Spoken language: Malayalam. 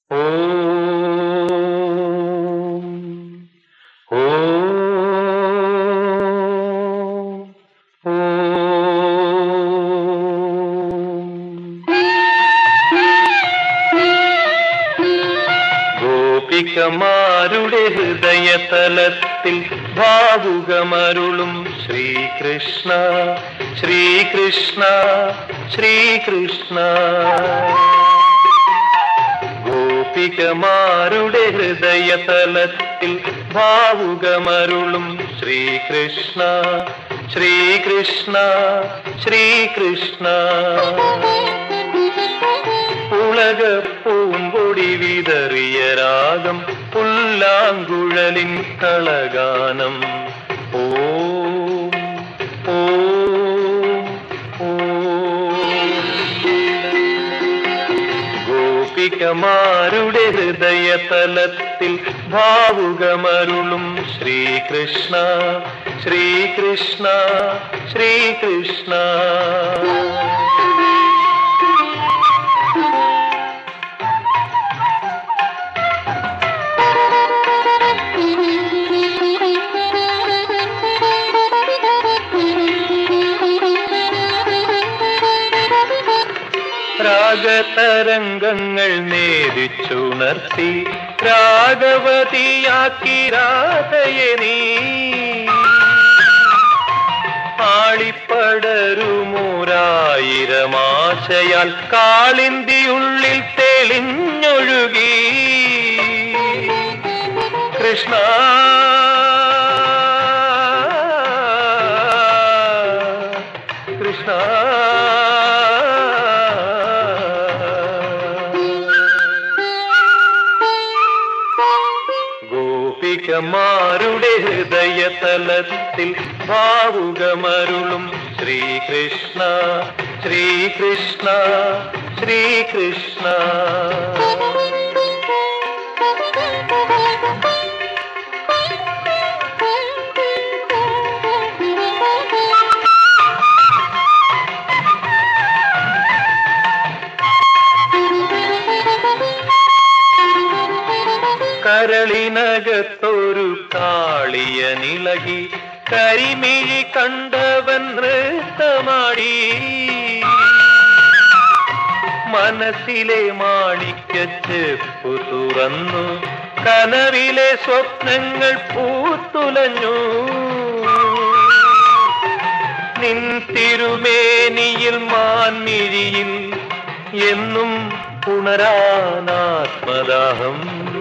ഓം ഓം ഓം ഗോപികമാരുടെ ഹൃദയതലത്തിൽ ഭാവുകമരുളും ശ്രീകൃഷ്ണ ശ്രീകൃഷ്ണ ശ്രീകൃഷ്ണ ഗോപികമാരുടെ ഹൃദയതലത്തിൽ ഭാവുകമരുളും ശ്രീകൃഷ്ണ ശ്രീകൃഷ്ണ ശ്രീകൃഷ്ണ ഉലക പൂമ്പൊടി വിതറിയ രാഗം പുല്ലാങ്കുഴലിൻ കളഗാനം ഓം ഓം ഓം ഗോപികമാരുടെ ഹൃദയതലത്തിൽ ഭാവുകമരുളും ശ്രീകൃഷ്ണ ശ്രീകൃഷ്ണ ശ്രീകൃഷ്ണ രാഗതരംഗങ്ങൾ നേരിച്ചുണർത്തി രാഗവതിയാക്കി രാധയെ നീ ആളിപ്പടരുമൂരായിരമാശയാൽ കാളിന്തിയുള്ളിൽ തെളിഞ്ഞൊഴുകി കൃഷ്ണ കൃഷ്ണ ഗോപികമാരുടെ ഹൃദയതലത്തിൽ ഭാവുകമരുളും ശ്രീകൃഷ്ണ ശ്രീകൃഷ്ണ ശ്രീകൃഷ്ണ കരളിനകത്തൊരു കാളിയ നിളകി കരിമിഴി കണ്ടവൻ നൃത്തമാടി മനസ്സിലെ മാണിക്യച്ചെപ്പു തുറന്നു കനവിലെ സ്വപ്നങ്ങൾ പൂത്തുലഞ്ഞു നിൻ തിരുമേനിയിൽ മാൻമിഴിയിൽ എന്നും ഉണരാനാത്മദാഹം